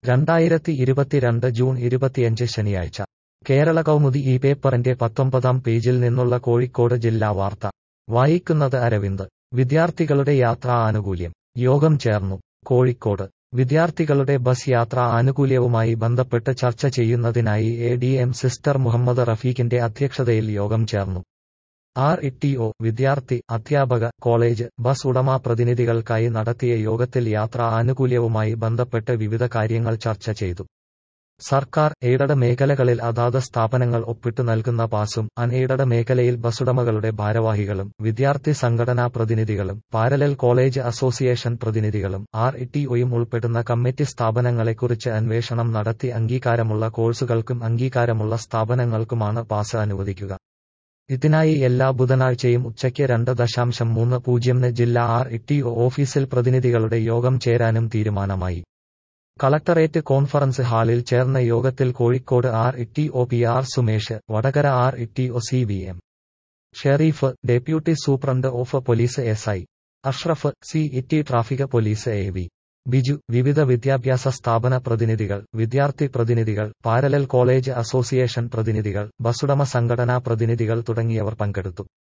രണ്ടായിരത്തി ഇരുപത്തിരണ്ട് ജൂൺ ഇരുപത്തിയഞ്ച് ശനിയാഴ്ച കേരള കൗമുദി ഈ പേപ്പറിന്റെ പത്തൊമ്പതാം പേജിൽ നിന്നുള്ള കോഴിക്കോട് ജില്ലാ വാർത്ത വായിക്കുന്നത് അരവിന്ദ് വിദ്യാർത്ഥികളുടെ യാത്രാ ആനുകൂല്യം യോഗം ചേർന്നു കോഴിക്കോട് വിദ്യാർത്ഥികളുടെ ബസ് യാത്രാ ആനുകൂല്യവുമായി ബന്ധപ്പെട്ട് ചർച്ച ചെയ്യുന്നതിനായി A D M sister Muhammad റഫീഖിന്റെ അധ്യക്ഷതയിൽ യോഗം ചേർന്നു ആർ ഇ വിദ്യാർത്ഥി അധ്യാപക കോളേജ് ബസ് ഉടമ പ്രതിനിധികൾക്കായി നടത്തിയ യോഗത്തിൽ യാത്രാ ആനുകൂല്യവുമായി ബന്ധപ്പെട്ട് വിവിധ കാര്യങ്ങൾ ചർച്ച ചെയ്തു സർക്കാർ എയ്ഡഡ് മേഖലകളിൽ അതാത് സ്ഥാപനങ്ങൾ ഒപ്പിട്ടു നൽകുന്ന പാസും അൺ എയ്ഡഡ് മേഖലയിൽ ബസുടമകളുടെ ഭാരവാഹികളും വിദ്യാർത്ഥി സംഘടനാ പ്രതിനിധികളും പാരലൽ കോളേജ് അസോസിയേഷൻ പ്രതിനിധികളും ആർ ഇ ഉൾപ്പെടുന്ന കമ്മിറ്റി സ്ഥാപനങ്ങളെക്കുറിച്ച് അന്വേഷണം നടത്തി അംഗീകാരമുള്ള കോഴ്സുകൾക്കും അംഗീകാരമുള്ള സ്ഥാപനങ്ങൾക്കുമാണ് പാസ് അനുവദിക്കുക ഇതിനായി എല്ലാ ബുധനാഴ്ചയും ഉച്ചയ്ക്ക് രണ്ട് ദശാംശം മൂന്ന് പൂജ്യംന് ജില്ലാ ആർ ഇ ഓഫീസിൽ പ്രതിനിധികളുടെ യോഗം ചേരാനും തീരുമാനമായി കളക്ടറേറ്റ് കോൺഫറൻസ് ഹാളിൽ ചേർന്ന യോഗത്തിൽ Kozhikode R E O P R Sumesh Vadakara R E O C V M Sherif deputy superintendent of police S I Ashraf C E traffic police A V Biju വിവിധ വിദ്യാഭ്യാസ സ്ഥാപന പ്രതിനിധികൾ വിദ്യാർത്ഥി പ്രതിനിധികൾ പാരലൽ കോളേജ് അസോസിയേഷൻ പ്രതിനിധികൾ ബസുടമ സംഘടനാ പ്രതിനിധികൾ തുടങ്ങിയവർ പങ്കെടുത്തു